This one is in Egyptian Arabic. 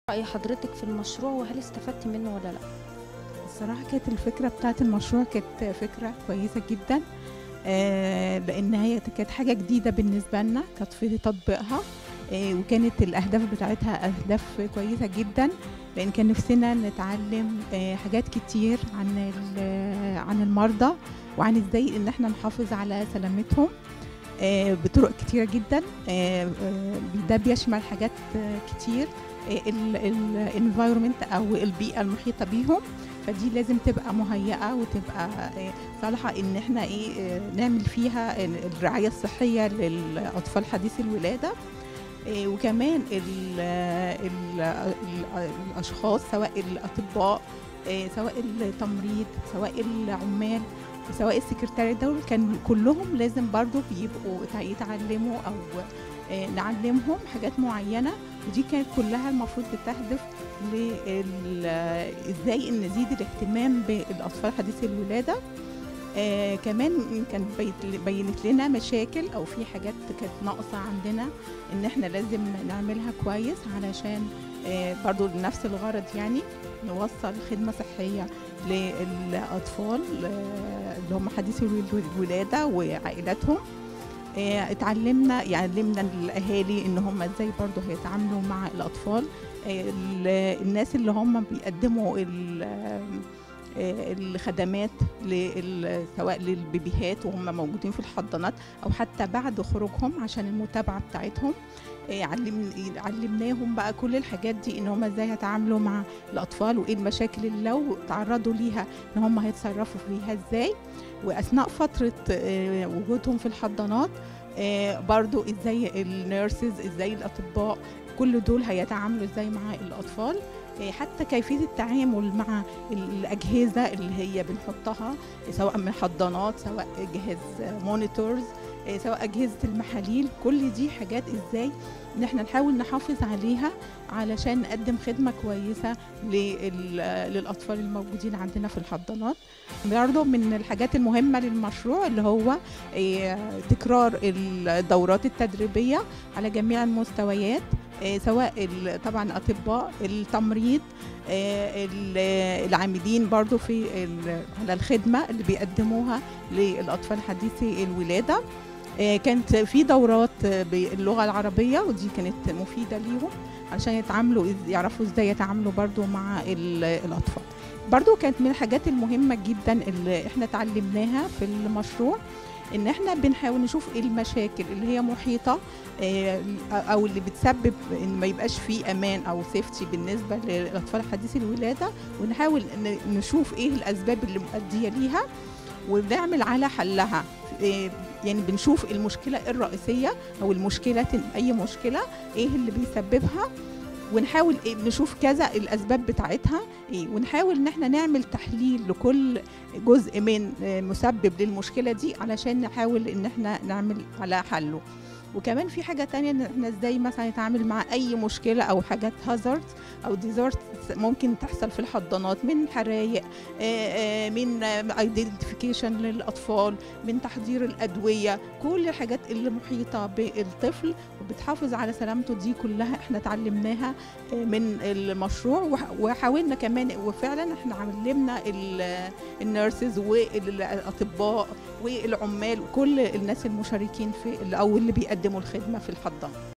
رأي حضرتك في المشروع وهل استفدتِ منه والّا لأ؟ الصراحة كانت الفكرة بتاعة المشروع كانت فكرة كويسة جدًا، آآ لإن هي كانت حاجة جديدة بالنسبة لنا، كانت في تطبيقها آآ وكانت الأهداف بتاعتها أهداف كويسة جدًا، لإن كان نفسنا نتعلم آآ حاجات كتير عن ال عن المرضى، وعن إزاي إن إحنا نحافظ على سلامتهم آآ بطرق كتيرة جدًا، آآ ده بيشمل حاجات كتير آآ ال الenvironment أو البيئة المحيطة بيهم، فدي لازم تبقى مهيأة وتبقى آآ صالحة إن إحنا إيه، نعمل فيها ال الرعاية الصحية للأطفال حديثي الولادة، آآ وكمان ال ال ال الأشخاص سواء الأطباء آآ سواء التمريض، سواء العمال، سواء السكرتارية دول كان كلّهم لازم برضه بيبقوا يت يتعلموا أو آآ نعلمهم حاجات معيّنة، ودي كانت كلّها المفروض بتهدف لل إزاي إن نزيد الاهتمام بالأطفال حديثي الولادة، آآ كمان كان بيت بيّنت لنا مشاكل أو في حاجات كانت ناقصة عندنا إن إحنا لازم نعملها كويس علشان آآ برضه لنفس الغرض يعني نوصّل خدمة صحية للأطفال اللي هم حديثي الول الولادة وعائلاتهم، آآ اتعلمنا علمنا الأهالي إن هم إزاي برضه هيتعاملوا مع الأطفال، ال الناس اللي هم بيقدموا ال آآ الخدمات لل سواء للبيبيهات وهم موجودين في الحضانات أو حتى بعد خروجهم عشان المتابعة بتاعتهم، آآ علم علمناهم بقى كل الحاجات دي إن هم إزاي هيتعاملوا مع الأطفال، وإيه المشاكل اللي لو اتعرضوا ليها إن هم هيتصرفوا فيها إزاي، وأثناء فترة آآ وجودهم في الحضانات آآ برضه إزاي الnurses إزاي الأطباء كل دول هيتعاملوا إزاي مع الأطفال، آآ حتى كيفية التعامل مع الأجهزة اللي هي بنحطها سواء من حضانات سواء جهاز monitors آآ سواء أجهزة المحاليل، كل دي حاجات إزاي إن إحنا نحاول نحافظ عليها علشان نقدم خدمة كويسة لل للأطفال الموجودين عندنا في الحضانات، برضه من الحاجات المهمة للمشروع اللي هو آآ تكرار الدورات التدريبية على جميع المستويات آآ سواء ال طبعًا الأطباء، التمريض، آآ ال العاملين برضه في ال على الخدمة اللي بيقدموها للأطفال حديثي الولادة، آآ كانت في دورات باللغة العربية ودي كانت مفيدة ليهم علشان يتعاملوا إز يعرفوا إزاي يتعاملوا برضه مع ال الأطفال. برضه كانت من الحاجات المهمة جدًا اللي إحنا اتعلمناها في المشروع، إن إحنا بنحاول نشوف إيه المشاكل اللي هي محيطة آآ أو اللي بتسبب إن ما يبقاش في أمان أو safety بالنسبة للأطفال حديثي الولادة، ونحاول ن نشوف إيه الأسباب اللي مؤدية ليها، ونعمل على حلّها، آآ يعني بنشوف المشكلة الرئيسية أو المشكلة أي مشكلة إيه اللي بيسببها، ونحاول إيه نشوف كذا الأسباب بتاعتها إيه، ونحاول إن إحنا نعمل تحليل لكل جزء من مسبب للمشكلة دي علشان نحاول إن إحنا نعمل على حلّه، وكمان في حاجة تانية إن إحنا إزاي مثلًا نتعامل مع أي مشكلة أو حاجات hazards أو disasters ممكن تحصل في الحضانات من حرايق آآ آآ من identification للأطفال، من تحضير الأدوية، كل الحاجات اللي محيطة بالطفل وبتحافظ على سلامته دي كلّها إحنا اتعلمناها من المشروع، وح وحاولنا كمان وفعلًا إحنا علمنا ال الnurses والأطباء والعمال وكل الناس المشاركين في ال أو اللي بيقدموا الخدمة في الحضانة.